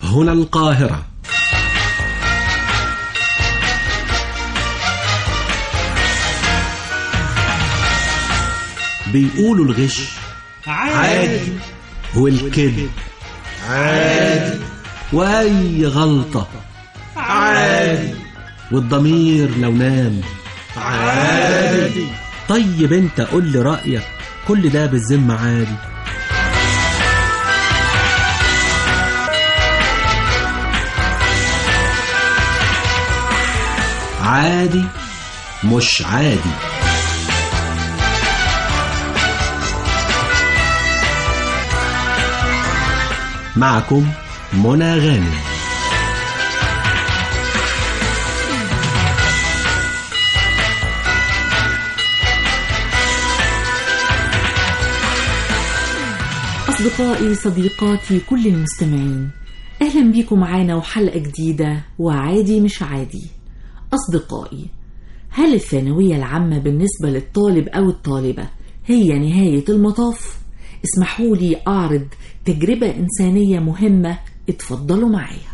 هنا القاهرة بيقولوا الغش عادي والكذب عادي وأي غلطة عادي والضمير لو نام عادي طيب انت قول لي رأيك كل ده بالذمة عادي عادي مش عادي معكم منى غانم أصدقائي صديقاتي كل المستمعين أهلا بيكم معانا وحلقة جديدة وعادي مش عادي أصدقائي هل الثانوية العامة بالنسبة للطالب أو الطالبة هي نهاية المطاف؟ اسمحوا لي أعرض تجربة إنسانية مهمة اتفضلوا معايا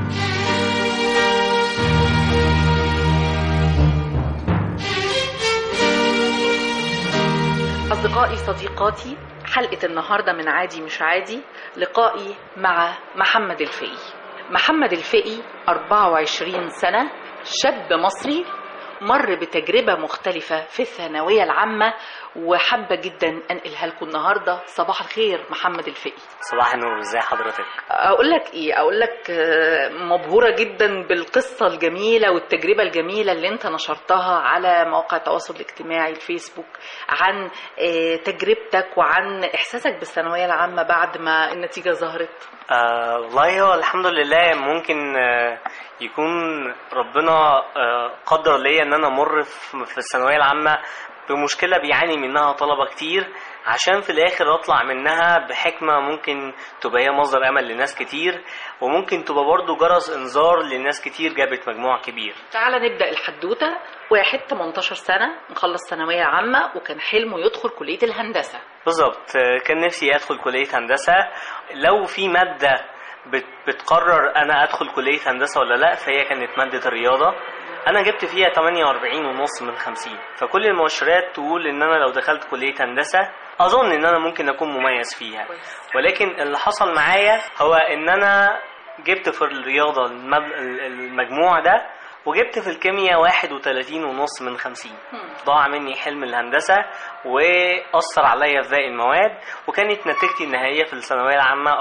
أصدقائي صديقاتي حلقة النهاردة من عادي مش عادي لقائي مع محمد الفقي محمد الفقي 24 سنة شاب مصري مر بتجربة مختلفة في الثانوية العامة وحابة جدا أنقلها لكم النهاردة صباح الخير محمد الفقي صباح النور ازي حضرتك اقول لك ايه اقول لك آه، مبهوره جدا بالقصه الجميله والتجربه الجميله اللي انت نشرتها على مواقع التواصل الاجتماعي الفيسبوك عن آه، تجربتك وعن احساسك بالثانويه العامه بعد ما النتيجه ظهرت آه والله هو الحمد لله ممكن آه يكون ربنا آه قدر ليا ان انا امر في في الثانويه العامه بمشكله بيعاني منها طلبه كتير عشان في الاخر اطلع منها بحكمه ممكن تبقى هي مصدر امل لناس كتير وممكن تبقى برضو جرس انذار لناس كتير جابت مجموع كبير تعالى نبدا الحدوته واحد 18 سنه مخلص ثانويه عامه وكان حلمه يدخل كليه الهندسه بالظبط آه، كان نفسي ادخل كليه هندسه لو في ماده بت- بتقرر انا ادخل كليه هندسه ولا لا فهي كانت ماده الرياضه انا جبت فيها 48 ونص من 50 فكل المؤشرات تقول ان انا لو دخلت كليه هندسه اظن ان انا ممكن اكون مميز فيها ولكن اللي حصل معايا هو ان انا جبت في الرياضه المب- المجموع ده وجبت في الكيمياء 31 ونص من 50 ضاع مني حلم الهندسة وأثر عليا في باقي المواد وكانت نتيجتي النهائية في الثانوية العامة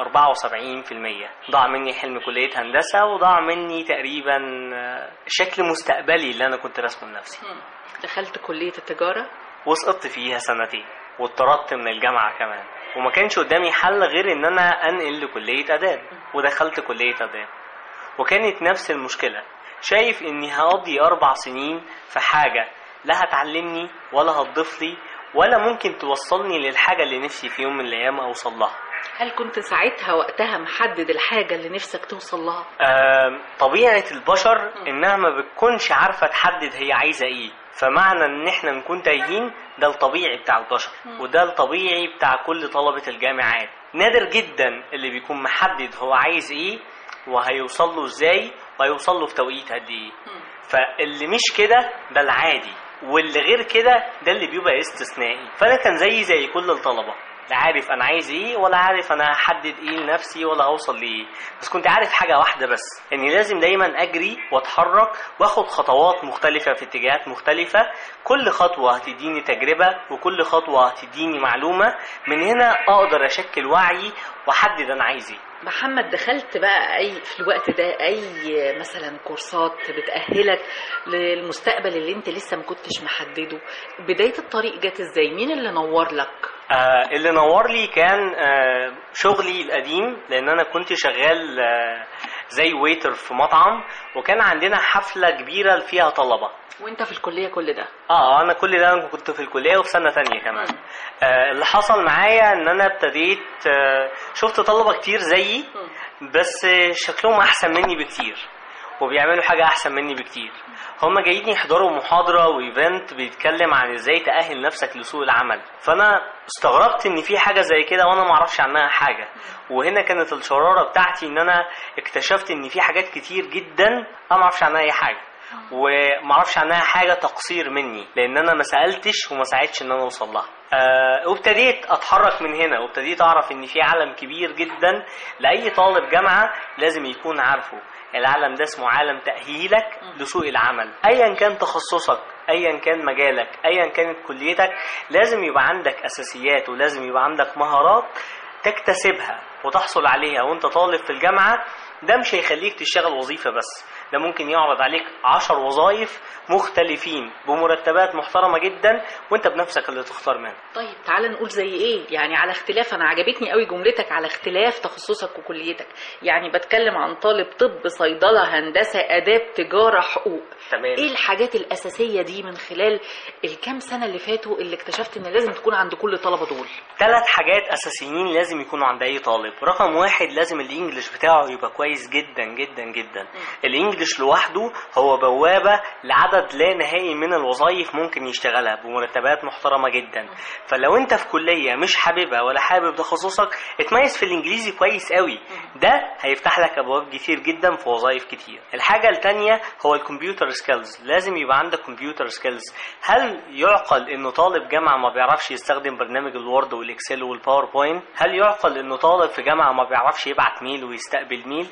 74% ضاع مني حلم كلية هندسة وضاع مني تقريبا آه، شكل مستقبلي اللي أنا كنت راسمه لنفسي دخلت كليه التجاره وسقطت فيها سنتين واتطردت من الجامعة كمان وما كانش قدامي حل غير ان انا انقل لكلية اداب ودخلت كلية اداب وكانت نفس المشكلة شايف اني هقضي اربع سنين في حاجة لا هتعلمني ولا هتضيف لي ولا ممكن توصلني للحاجة اللي نفسي في يوم من الايام اوصل لها هل كنت ساعتها وقتها محدد الحاجه اللي نفسك توصل لها آم، طبيعة البشر إنها ما بتكونش عارفة تحدد هي عايزة إيه فمعنى إن إحنا نكون تايهين ده الطبيعي بتاع البشر وده الطبيعي بتاع كل طلبة الجامعات نادر جدا اللي بيكون محدد هو عايز إيه وهيوصل له إزاي وهيوصل له في توقيت قد إيه فاللي مش كده ده العادي واللي غير كده ده اللي بيبقى استثنائي فأنا كان زيي زي كل الطلبة لا عارف انا عايز ايه ولا عارف انا هحدد ايه لنفسي ولا هوصل لايه بس كنت عارف حاجه واحده بس اني لازم دايما اجري واتحرك واخد خطوات مختلفه في اتجاهات مختلفه كل خطوه هتديني تجربه وكل خطوه هتديني معلومه من هنا اقدر اشكل وعي واحدد انا عايز ايه محمد دخلت بقى اي في الوقت ده اي مثلا كورسات بتأهلك للمستقبل اللي انت لسه ما كنتش محدده بداية الطريق جت ازاي مين اللي نور لك آه اللي نور لي كان آه شغلي القديم لان انا كنت شغال آه زي ويتر في مطعم وكان عندنا حفله كبيره فيها طلبه وانت في الكلية كل ده اه انا كل ده أنا كنت في الكليه وفي سنه تانية كمان آه اللي حصل معايا ان انا ابتديت آه شفت طلبه كتير زيي بس آه، شكلهم احسن مني بكتير وبيعملوا حاجه احسن مني بكتير هم جايين يحضروا محاضره وايفنت بيتكلم عن ازاي تاهل نفسك لسوق العمل فانا استغربت ان في حاجه زي كده وانا ما اعرفش عنها حاجه وهنا كانت الشراره بتاعتي ان انا اكتشفت ان في حاجات كتير جدا انا ما اعرفش عنها اي حاجه وما اعرفش عنها حاجه تقصير مني لان انا ما سالتش وما ساعدتش ان انا اوصل لها أه وابتديت اتحرك من هنا وابتديت اعرف ان في عالم كبير جدا لاي طالب جامعه لازم يكون عارفه العالم ده اسمه عالم تاهيلك لسوق العمل ايا كان تخصصك ايا كان مجالك ايا كانت كليتك لازم يبقى عندك اساسيات ولازم يبقى عندك مهارات تكتسبها وتحصل عليها وانت طالب في الجامعه ده مش هيخليك تشتغل وظيفه بس ده ممكن يعرض عليك عشر وظائف مختلفين بمرتبات محترمه جدا وانت بنفسك اللي تختار منها طيب تعال نقول زي ايه يعني على اختلاف انا عجبتني قوي جملتك على اختلاف تخصصك وكليتك يعني بتكلم عن طالب طب صيدله هندسه اداب تجاره حقوق تمام ايه الحاجات الاساسيه دي من خلال الكام سنه اللي فاتوا اللي اكتشفت ان لازم تكون عند كل طلبه دول ثلاث حاجات اساسيين لازم يكونوا عند اي طالب رقم واحد لازم الانجليش بتاعه يبقى كويس جدا جدا جدا الانجليش لوحده هو بوابه لعدد لا نهائي من الوظائف ممكن يشتغلها بمرتبات محترمه جدا فلو انت في كليه مش حاببها ولا حابب تخصصك اتميز في الانجليزي كويس قوي ده هيفتح لك ابواب كتير جدا في وظائف كتير الحاجه الثانيه هو الكمبيوتر سكيلز لازم يبقى عندك كمبيوتر سكيلز هل يعقل انه طالب جامعه ما بيعرفش يستخدم برنامج الوورد والاكسل والباوربوينت هل يعقل انه طالب في جامعه ما بيعرفش يبعت ميل ويستقبل ميل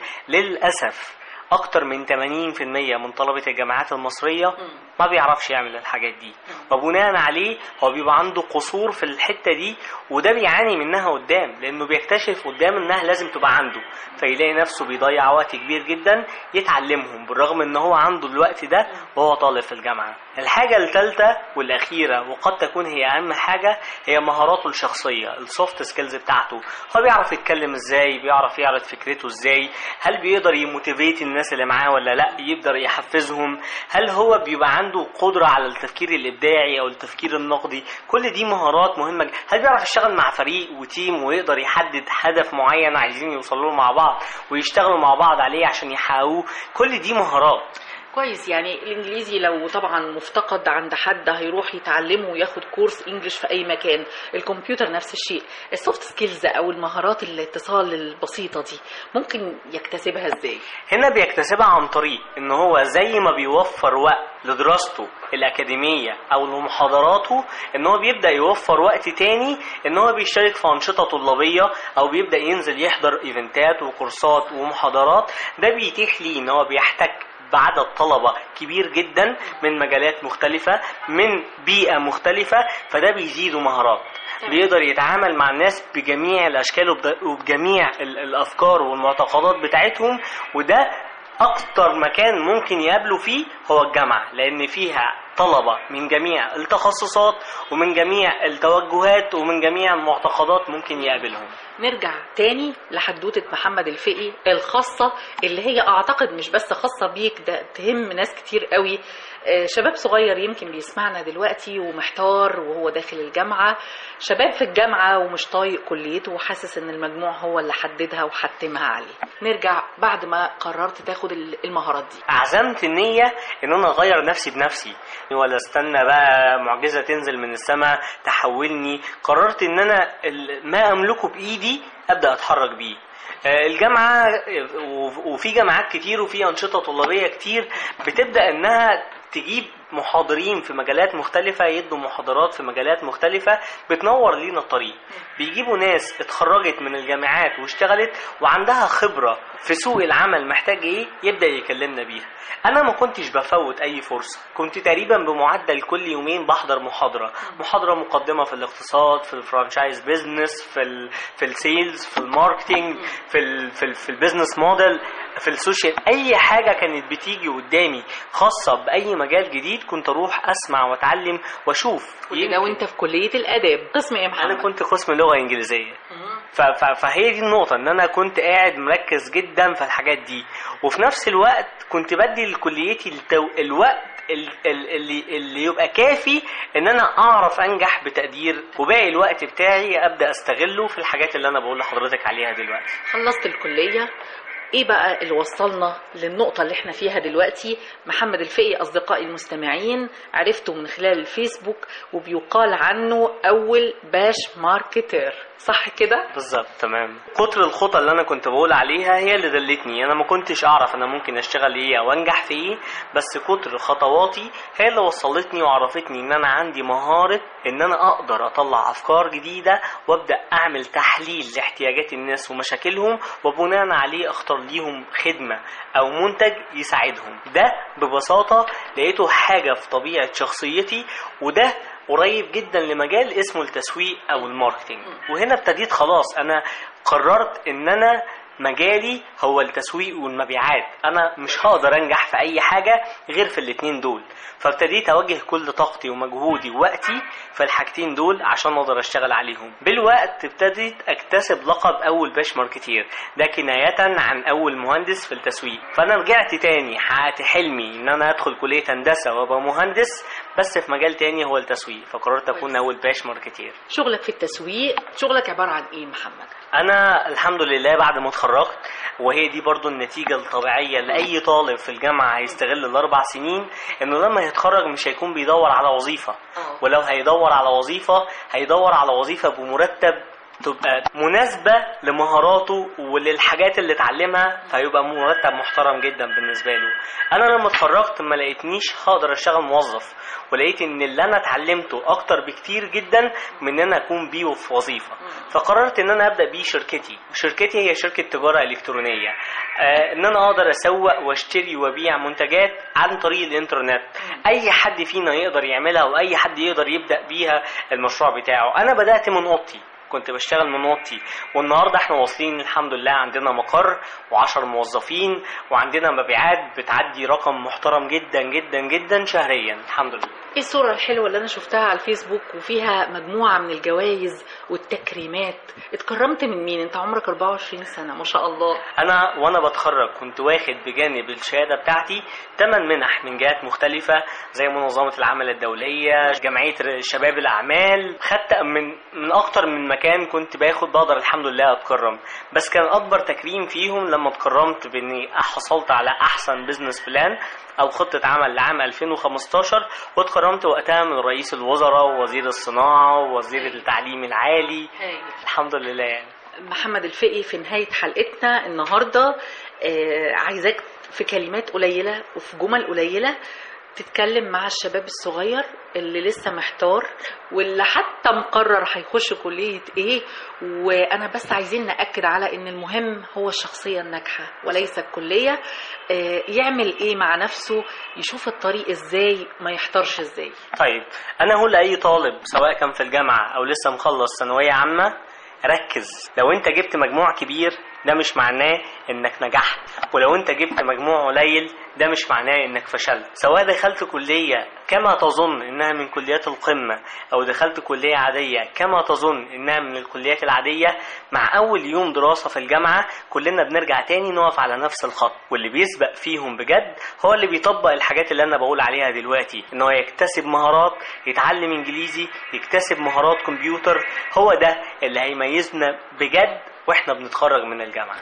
للاسف اكتر من 80% من طلبه الجامعات المصريه ما بيعرفش يعمل الحاجات دي وبناء عليه هو بيبقى عنده قصور في الحته دي وده بيعاني منها قدام لانه بيكتشف قدام انها لازم تبقى عنده فيلاقي نفسه بيضيع وقت كبير جدا يتعلمهم بالرغم ان هو عنده الوقت ده وهو طالب في الجامعه الحاجه الثالثه والاخيره وقد تكون هي اهم حاجه هي مهاراته الشخصيه السوفت سكيلز بتاعته هو بيعرف يتكلم ازاي بيعرف يعرض فكرته ازاي هل بيقدر يموتيفيت الناس اللي معاه ولا لا يقدر يحفزهم هل هو بيبقى عنده قدره على التفكير الابداعي او التفكير النقدي كل دي مهارات مهمه ج- هل بيعرف يشتغل مع فريق وتيم ويقدر يحدد هدف معين عايزين يوصلوا له مع بعض ويشتغلوا مع بعض عليه عشان يحققوه كل دي مهارات كويس يعني الانجليزي لو طبعا مفتقد عند حد هيروح يتعلمه وياخد كورس انجليش في اي مكان الكمبيوتر نفس الشيء السوفت سكيلز او المهارات الاتصال البسيطه دي ممكن يكتسبها ازاي هنا بيكتسبها عن طريق ان هو زي ما بيوفر وقت لدراسته الاكاديميه او لمحاضراته ان هو بيبدا يوفر وقت تاني ان هو بيشترك في انشطه طلابيه او بيبدا ينزل يحضر ايفنتات وكورسات ومحاضرات ده بيتيح ليه ان هو بيحتك بعدد طلبة كبير جدا من مجالات مختلفة من بيئة مختلفة فده بيزيده مهارات بيقدر يتعامل مع الناس بجميع الأشكال وبد- وبجميع ال- الأفكار والمعتقدات بتاعتهم وده أكتر مكان ممكن يقابلوا فيه هو الجامعة لأن فيها طلبة من جميع التخصصات ومن جميع التوجهات ومن جميع المعتقدات ممكن يقابلهم نرجع تاني لحدوتة محمد الفقي الخاصة اللي هي أعتقد مش بس خاصة بيك ده تهم ناس كتير قوي آه، شباب صغير يمكن بيسمعنا دلوقتي ومحتار وهو داخل الجامعة شباب في الجامعة ومش طايق كليته وحاسس ان المجموع هو اللي حددها وحتمها عليه نرجع بعد ما قررت تاخد ال- المهارات دي عزمت النية ان انا اغير نفسي بنفسي ولا استنى بقى معجزة تنزل من السماء تحولني قررت ان انا ال- ما املكه بايدي ابدا اتحرك بيه آه، الجامعة آه، وف- وفي جامعات كتير وفي أنشطة طلابية كتير بتبدأ إنها تجيب محاضرين في مجالات مختلفة يدوا محاضرات في مجالات مختلفة بتنور لينا الطريق بيجيبوا ناس اتخرجت من الجامعات واشتغلت وعندها خبرة في سوق العمل محتاج ايه يبدأ يكلمنا بيها انا ما كنتش بفوت اي فرصة كنت تقريبا بمعدل كل يومين بحضر محاضرة محاضرة مقدمة في الاقتصاد في الفرانشايز بيزنس في ال في السيلز في الماركتينج في ال في, ال في البيزنس موديل في السوشيال اي حاجة كانت بتيجي قدامي خاصة باي مجال جديد كنت اروح اسمع واتعلم واشوف كل ده وانت في كلية الآداب قسم ايه يا محمد؟ انا كنت قسم لغه انجليزيه ف- ف- فهي دي النقطه ان انا كنت قاعد مركز جدا في الحاجات دي وفي نفس الوقت كنت بدي لكليتي التو... الوقت ال- ال- اللي اللي يبقى كافي ان انا اعرف انجح بتقدير وباقي الوقت بتاعي ابدا استغله في الحاجات اللي انا بقول لحضرتك عليها دلوقتي خلصت الكلية ايه بقى اللي وصلنا للنقطة اللي احنا فيها دلوقتي محمد الفقي اصدقائي المستمعين عرفته من خلال الفيسبوك وبيقال عنه اول باش ماركتير صح كده بالظبط تمام كتر الخطى اللي انا كنت بقول عليها هي اللي دلتني انا ما كنتش اعرف انا ممكن اشتغل ايه او انجح في ايه بس كتر خطواتي هي اللي وصلتني وعرفتني ان انا عندي مهارة ان انا اقدر اطلع افكار جديدة وابدا اعمل تحليل لاحتياجات الناس ومشاكلهم وبناء عليه اختار ليهم خدمة او منتج يساعدهم ده ببساطة لقيته حاجة في طبيعة شخصيتي وده قريب جدا لمجال اسمه التسويق او الماركتينج وهنا ابتديت خلاص انا قررت ان انا مجالي هو التسويق والمبيعات انا مش هقدر انجح في اي حاجه غير في الاتنين دول فابتديت اوجه كل طاقتي ومجهودي ووقتي في الحاجتين دول عشان اقدر اشتغل عليهم بالوقت ابتديت اكتسب لقب اول باش ماركتير ده كنايه عن اول مهندس في التسويق فانا رجعت تاني حققت حلمي ان انا ادخل كليه هندسه وابقى مهندس بس في مجال تاني هو التسويق فقررت اكون اول باش ماركتير شغلك في التسويق شغلك عبارة عن ايه محمد انا الحمد لله بعد ما اتخرجت وهي دي برضو النتيجة الطبيعية لأي طالب في الجامعة هيستغل الأربع سنين إنه لما يتخرج مش هيكون بيدور على وظيفة ولو هيدور على وظيفة هيدور على وظيفة بمرتب تبقى مناسبة لمهاراته وللحاجات اللي اتعلمها فيبقى مرتب محترم جدا بالنسبة له انا لما اتخرجت ما لقيتنيش هقدر اشتغل موظف ولقيت ان اللي انا اتعلمته اكتر بكتير جدا من ان انا اكون بيه في وظيفة فقررت ان انا ابدا بيه شركتي شركتي هي شركة تجارة الكترونية آه ان انا اقدر اسوق واشتري وابيع منتجات عن طريق الانترنت اي حد فينا يقدر يعملها واي حد يقدر يبدا بيها المشروع بتاعه انا بدات من اوضتي كنت بشتغل من اوضتي والنهارده احنا واصلين الحمد لله عندنا مقر و10 موظفين وعندنا مبيعات بتعدي رقم محترم جدا جدا جدا شهريا الحمد لله ايه الصورة الحلوة اللي انا شفتها على الفيسبوك وفيها مجموعة من الجوائز والتكريمات اتكرمت من مين انت عمرك 24 سنة ما شاء الله انا وانا بتخرج كنت واخد بجانب الشهاده بتاعتي 8 منح من جهات مختلفه زي منظمه العمل الدوليه جمعيه شباب الاعمال خدت من من اكتر من مكان كنت باخد بقدر الحمد لله اتكرم بس كان اكبر تكريم فيهم لما اتكرمت باني حصلت على احسن بزنس بلان او خطه عمل لعام 2015 واتكرمت وقتها من رئيس الوزراء ووزير الصناعه ووزير التعليم العالي الحمد لله يعني محمد الفقي في نهاية حلقتنا النهاردة آه، عايزاك في كلمات قليلة وفي جمل قليلة تتكلم مع الشباب الصغير اللي لسه محتار واللي حتى مقرر هيخش كلية ايه وانا بس عايزين نأكد على ان المهم هو الشخصية الناجحة وليس الكلية آه، يعمل ايه مع نفسه يشوف الطريق ازاي ما يحتارش ازاي طيب انا هقول لاي طالب سواء كان في الجامعه او لسه مخلص ثانويه عامه ركز لو انت جبت مجموع كبير ده مش معناه انك نجحت ولو انت جبت مجموع قليل ده مش معناه انك فشلت سواء دخلت كلية كما تظن انها من كليات القمة او دخلت كلية عادية كما تظن انها من الكليات العادية مع اول يوم دراسة في الجامعة كلنا بنرجع تاني نقف على نفس الخط واللي بيسبق فيهم بجد هو اللي بيطبق الحاجات اللي انا بقول عليها دلوقتي ان هو يكتسب مهارات يتعلم انجليزي يكتسب مهارات كمبيوتر هو ده اللي هيميزنا بجد واحنا بنتخرج من الجامعه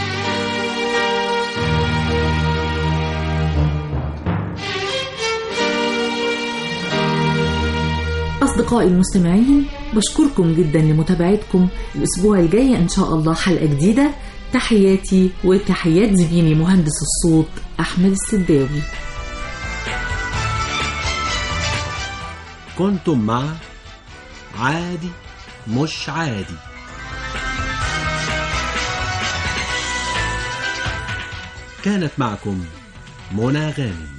أصدقائي المستمعين بشكركم جدا لمتابعتكم الأسبوع الجاي إن شاء الله حلقة جديدة تحياتي وتحيات زميلي مهندس الصوت أحمد السداوي كنتم مع عادي مش عادي كانت معكم منى غانم